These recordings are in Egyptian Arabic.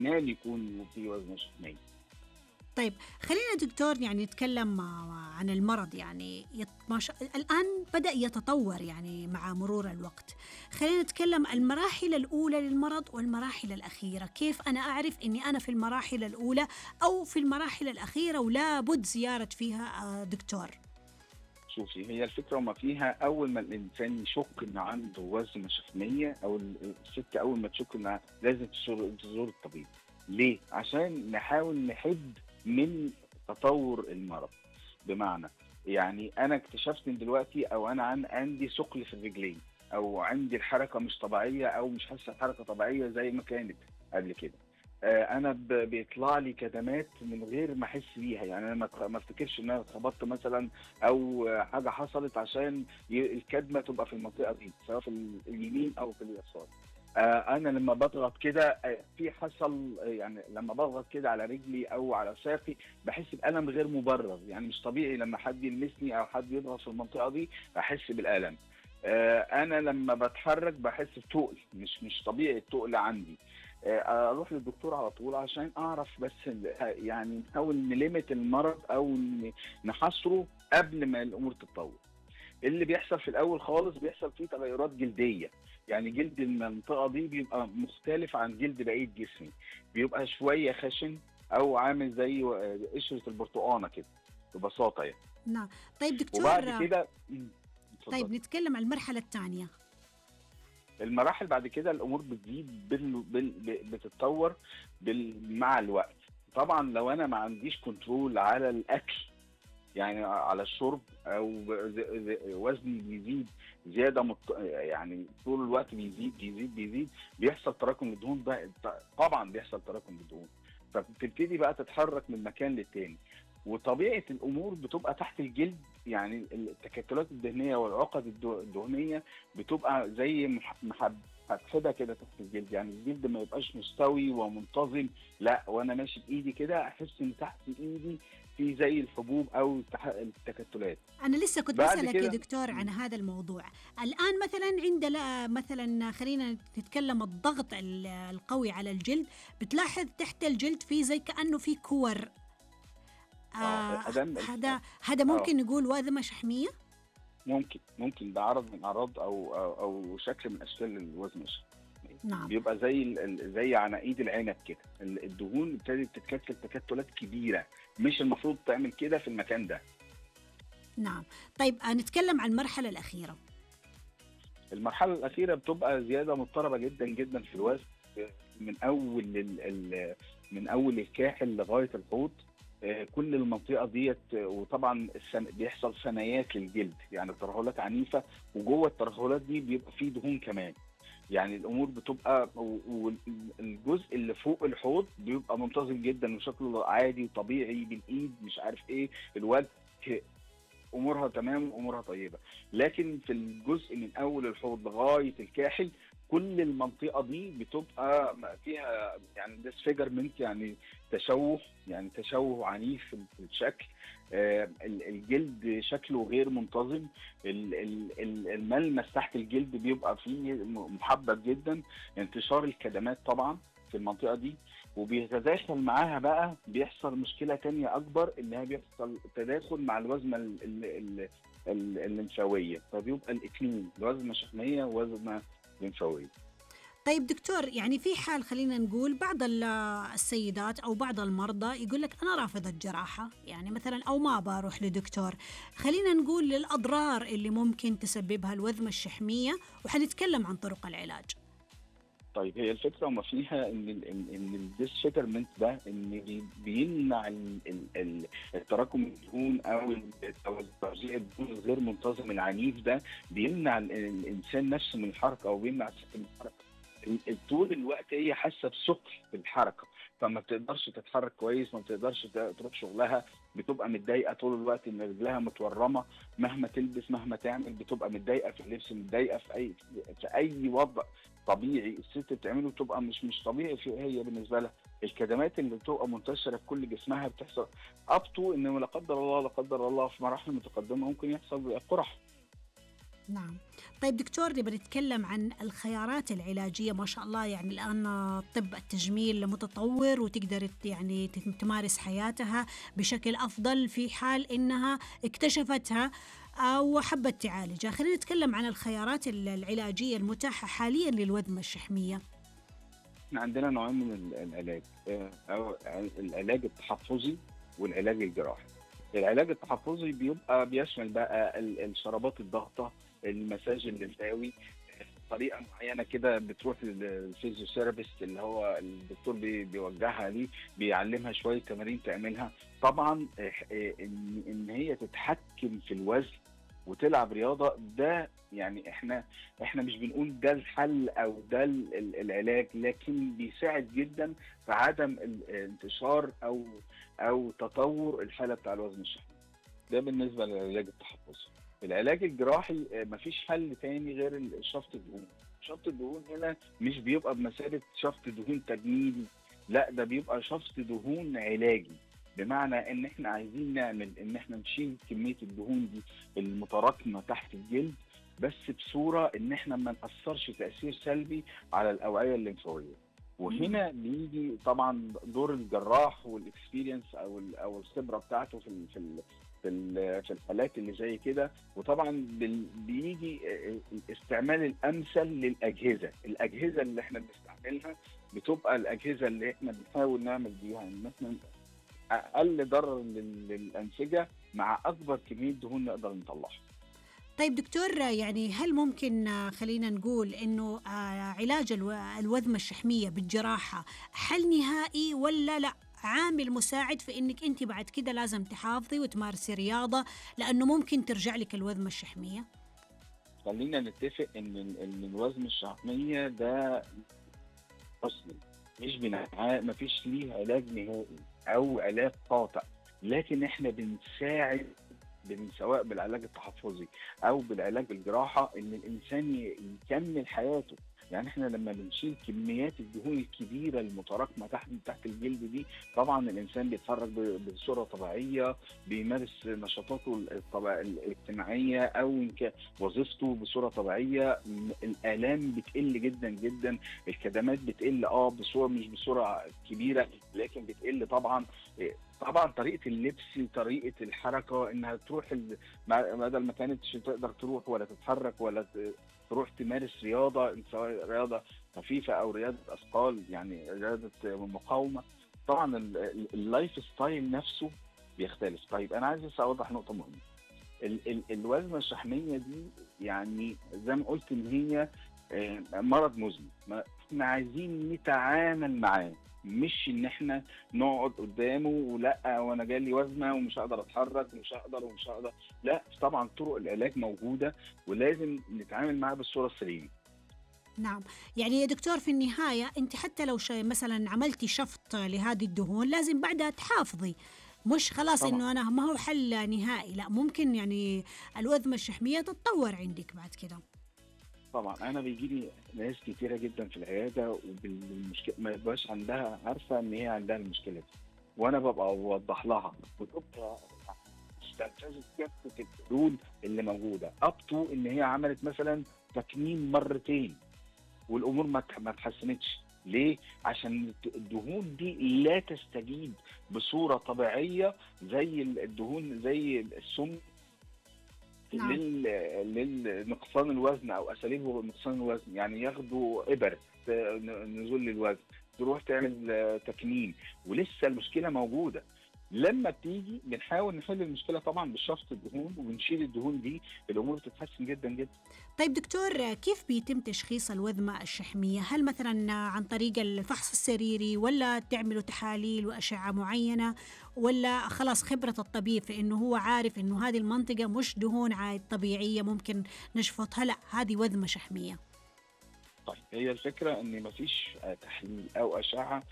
احتمال يكون في وزن شحمية طيب خلينا دكتور يعني نتكلم عن المرض يعني يت... ما شاء... الآن بدأ يتطور يعني مع مرور الوقت خلينا نتكلم المراحل الأولى للمرض والمراحل الأخيرة كيف أنا أعرف أني أنا في المراحل الأولى أو في المراحل الأخيرة ولا بد زيارة فيها دكتور شوفي هي الفكره وما فيها اول ما الانسان يشك ان عنده وزن شحميه او الست اول ما تشك انها لازم تزور الطبيب ليه؟ عشان نحاول نحد من تطور المرض بمعنى يعني انا اكتشفت ان دلوقتي او انا عن عندي ثقل في الرجلين او عندي الحركه مش طبيعيه او مش حاسه حركه طبيعيه زي ما كانت قبل كده انا بيطلع لي كدمات من غير ما احس بيها يعني انا ما افتكرش ان انا اتخبطت مثلا او حاجه حصلت عشان الكدمه تبقى في المنطقه دي سواء في اليمين او في اليسار انا لما بضغط كده في حصل يعني لما بضغط كده على رجلي او على ساقي بحس بالم غير مبرر يعني مش طبيعي لما حد يلمسني او حد يضغط في المنطقه دي احس بالالم انا لما بتحرك بحس بتقل مش مش طبيعي التقل عندي اروح للدكتور على طول عشان اعرف بس يعني نحاول نلمت المرض او نحصره قبل ما الامور تتطور اللي بيحصل في الاول خالص بيحصل فيه تغيرات جلديه يعني جلد المنطقه دي بيبقى مختلف عن جلد بقيه جسمي بيبقى شويه خشن او عامل زي قشره البرتقانه كده ببساطه يعني نعم طيب دكتور وبعد كده طيب نتكلم عن المرحله الثانيه المراحل بعد كده الامور بتزيد بال... بال... بتتطور بال... مع الوقت طبعا لو انا ما عنديش كنترول على الاكل يعني على الشرب او وزني بيزيد زياده مت... يعني طول الوقت بيزيد بيزيد بيزيد بيحصل تراكم للدهون ده طبعا بيحصل تراكم للدهون فبتبتدي بقى تتحرك من مكان للتاني وطبيعه الامور بتبقى تحت الجلد يعني التكتلات الدهنيه والعقد الدهنيه بتبقى زي محب هتحبها كده تحت الجلد يعني الجلد ما يبقاش مستوي ومنتظم لا وانا ماشي بايدي كده احس ان تحت ايدي في زي الحبوب او التكتلات انا لسه كنت بسالك يا دكتور عن هذا الموضوع الان مثلا عند مثلا خلينا نتكلم الضغط القوي على الجلد بتلاحظ تحت الجلد في زي كانه في كور آه هذا هذا ممكن آه. نقول وذمه شحميه ممكن ممكن ده عرض من اعراض او او, أو شكل من اشكال الوزن الشحمي نعم بيبقى زي زي عناقيد العنب كده الدهون ابتدت تتكتل تكتلات كبيره مش المفروض تعمل كده في المكان ده نعم طيب نتكلم عن المرحله الاخيره المرحله الاخيره بتبقى زياده مضطربه جدا جدا في الوزن من اول ال من اول الكاحل لغايه الحوض كل المنطقه ديت وطبعا السن... بيحصل ثنايات للجلد يعني ترهلات عنيفه وجوه الترهلات دي بيبقى فيه دهون كمان يعني الامور بتبقى والجزء اللي فوق الحوض بيبقى منتظم جدا وشكله عادي وطبيعي بالايد مش عارف ايه الوجه امورها تمام امورها طيبه لكن في الجزء من اول الحوض لغايه الكاحل كل المنطقه دي بتبقى فيها يعني ديسفيجرمنت يعني تشوه يعني تشوه عنيف في الشكل آه الجلد شكله غير منتظم الملمس تحت الجلد بيبقى فيه محبب جدا انتشار الكدمات طبعا في المنطقه دي وبيتداخل معاها بقى بيحصل مشكله تانية اكبر انها بيحصل تداخل مع الوزنه الليمفاويه فبيبقى الاثنين وزنه شحميه ووزنه ليمفاويه طيب دكتور يعني في حال خلينا نقول بعض السيدات او بعض المرضى يقول لك انا رافض الجراحه يعني مثلا او ما بروح لدكتور خلينا نقول للاضرار اللي ممكن تسببها الوذمه الشحميه وحنتكلم عن طرق العلاج طيب هي الفكره وما فيها ان ال ان الديسفيجرمنت ده ان بيمنع التراكم الدهون او او توزيع الدهون الغير منتظم العنيف ده بيمنع الانسان نفسه من الحركه او بيمنع الست من الحركه طول الوقت هي حاسه بثقل في الحركه فما بتقدرش تتحرك كويس ما بتقدرش تروح شغلها بتبقى متضايقه طول الوقت ان رجلها متورمه مهما تلبس مهما تعمل بتبقى متضايقه في اللبس متضايقه في اي في اي وضع طبيعي الست بتعمله بتبقى مش مش طبيعي في هي بالنسبه لها الكدمات اللي بتبقى منتشره في كل جسمها بتحصل اب تو ان لا قدر الله لا قدر الله في مراحل متقدمه ممكن يحصل قرح نعم طيب دكتور نبغى نتكلم عن الخيارات العلاجية ما شاء الله يعني الآن طب التجميل متطور وتقدر يعني تمارس حياتها بشكل أفضل في حال إنها اكتشفتها أو حبت تعالجها خلينا نتكلم عن الخيارات العلاجية المتاحة حاليا للوذمة الشحمية احنا عندنا نوعين من العلاج آه، أو العلاج التحفظي والعلاج الجراحي العلاج التحفظي بيبقى بيشمل بقى الشرابات الضغطه المساج الليمفاوي طريقه معينه كده بتروح للفيزيوثيرابيست اللي هو الدكتور بيوجهها ليه بيعلمها شويه تمارين تعملها طبعا آه، آه، ان ان هي تتحكم في الوزن وتلعب رياضه ده يعني احنا احنا مش بنقول ده الحل او ده العلاج لكن بيساعد جدا في عدم انتشار او او تطور الحاله بتاع الوزن الشحمي ده بالنسبه للعلاج التحفظي العلاج الجراحي آه، مفيش حل تاني غير شفط الدهون شفط الدهون هنا مش بيبقى بمثابه شفط دهون تجميلي لا ده بيبقى شفط دهون علاجي بمعنى ان احنا عايزين نعمل ان احنا نشيل كميه الدهون دي المتراكمه تحت الجلد بس بصوره ان احنا ما ناثرش تاثير سلبي على الاوعيه الليمفاويه وهنا بيجي طبعا دور الجراح والاكسبيرينس او او الخبره بتاعته في في في في الحالات اللي زي كده وطبعا بيجي الاستعمال الامثل للاجهزه الاجهزه اللي احنا بنستعملها بتبقى الاجهزه اللي احنا بنحاول نعمل بيها ان احنا اقل ضرر للانسجه مع اكبر كميه دهون نقدر نطلعها طيب دكتور يعني هل ممكن خلينا نقول انه علاج الوذمه الشحميه بالجراحه حل نهائي ولا لا عامل مساعد في انك انت بعد كده لازم تحافظي وتمارسي رياضه لانه ممكن ترجع لك الوذمه الشحميه خلينا نتفق ان ان الوزن الشحميه ده اصلي مش ما فيش ليه علاج نهائي او علاج قاطع لكن احنا بنساعد سواء بالعلاج التحفظي او بالعلاج الجراحه ان الانسان يكمل حياته يعني احنا لما بنشيل كميات الدهون الكبيره المتراكمه تحت تحت الجلد دي طبعا الانسان بيتحرك بصوره طبيعيه بيمارس نشاطاته الاجتماعيه او وظيفته بصوره طبيعيه الالام بتقل جدا جدا الكدمات بتقل اه بصوره مش بصوره كبيره لكن بتقل طبعا طبعا طريقه اللبس طريقه الحركه انها تروح بدل ما كانتش تقدر تروح ولا تتحرك ولا تروح تمارس رياضه سواء رياضه خفيفه او رياضه اثقال يعني رياضه مقاومه طبعا اللايف ستايل نفسه بيختلف طيب انا عايز اوضح نقطه مهمه الوزنه الشحميه دي يعني زي ما قلت ان هي آه، مرض مزمن احنا عايزين نتعامل معاه مش ان احنا نقعد قدامه ولا وانا جالي وزنه ومش هقدر اتحرك ومش هقدر ومش هقدر لا طبعا طرق العلاج موجوده ولازم نتعامل معاها بالصوره السليمه نعم يعني يا دكتور في النهاية أنت حتى لو شيء مثلا عملتي شفط لهذه الدهون لازم بعدها تحافظي مش خلاص طبعا. انه انا ما هو حل نهائي لا ممكن يعني الوذمه الشحميه تتطور عندك بعد كده طبعا انا بيجي لي ناس كتيره جدا في العياده وبالمشكله ما يبقاش عندها عارفه ان هي عندها المشكله دي وانا ببقى اوضح لها وتبقى استنتجت كافه الحلول اللي موجوده اب تو ان هي عملت مثلا تكميم مرتين والامور ما ما اتحسنتش ليه؟ عشان الدهون دي لا تستجيب بصوره طبيعيه زي الدهون زي السم نعم. للنقصان الوزن او اساليب نقصان الوزن يعني ياخدوا ابر نزول للوزن تروح تعمل تكميم ولسه المشكله موجوده لما بتيجي بنحاول نحل المشكله طبعا بشفط الدهون وبنشيل الدهون دي الامور بتتحسن جدا جدا. طيب دكتور كيف بيتم تشخيص الوذمه الشحميه؟ هل مثلا عن طريق الفحص السريري ولا تعملوا تحاليل واشعه معينه ولا خلاص خبره الطبيب في انه هو عارف انه هذه المنطقه مش دهون عاد طبيعيه ممكن نشفطها لا هذه وذمه شحميه. طيب هي الفكره ان مفيش تحليل او اشعه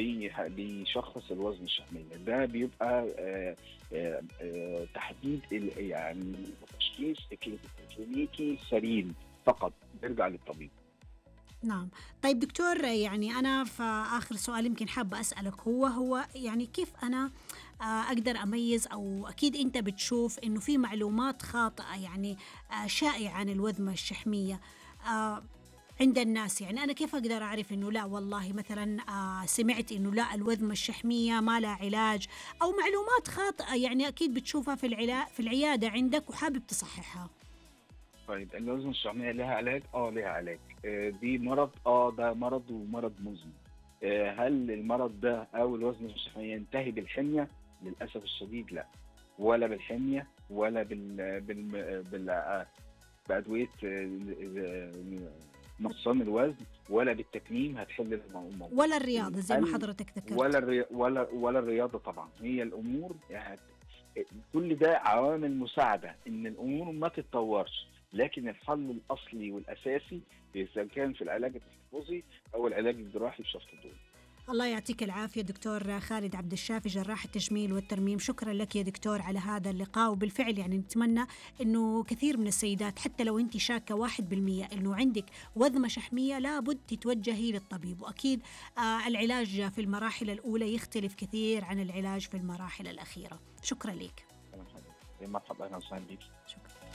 بيشخص الوزن الشحميه ده بيبقى آه، آه، آه، تحديد يعني تشخيص كلينيكي سليم فقط بيرجع للطبيب نعم طيب دكتور يعني أنا في آخر سؤال يمكن حابة أسألك هو هو يعني كيف أنا آه، اقدر اميز او اكيد انت بتشوف انه في معلومات خاطئه يعني آه، شائعه عن الوذمه الشحميه آه، عند الناس يعني انا كيف اقدر اعرف انه لا والله مثلا آه سمعت انه لا الوذمه الشحميه ما لها علاج او معلومات خاطئه يعني اكيد بتشوفها في العلا في العياده عندك وحابب تصححها طيب الوزن الشحمية لها علاج؟ اه لها علاج آه، دي مرض اه ده مرض ومرض مزمن آه، هل المرض ده او الوزن الشحمية ينتهي بالحمية؟ للأسف الشديد لا ولا بالحمية ولا بال بال, بال... آه، بأدوية آه، آه، نقصان الوزن ولا بالتكميم هتحل الموضوع ولا الرياضه زي ما هل- حضرتك ذكرت ولا الري... ولا ولا الرياضه طبعا هي الامور يعني كل ده عوامل مساعده ان الامور ما تتطورش لكن الحل الاصلي والاساسي اذا كان في العلاج التحفظي او العلاج الجراحي بشفط الدهون الله يعطيك العافية دكتور خالد عبد الشافي جراح التجميل والترميم شكرا لك يا دكتور على هذا اللقاء وبالفعل يعني نتمنى أنه كثير من السيدات حتى لو أنت شاكة واحد بالمية أنه عندك وذمة شحمية لابد تتوجهي للطبيب وأكيد آه العلاج في المراحل الأولى يختلف كثير عن العلاج في المراحل الأخيرة شكرا لك مرحبا اهلا وسهلا بيك شكرا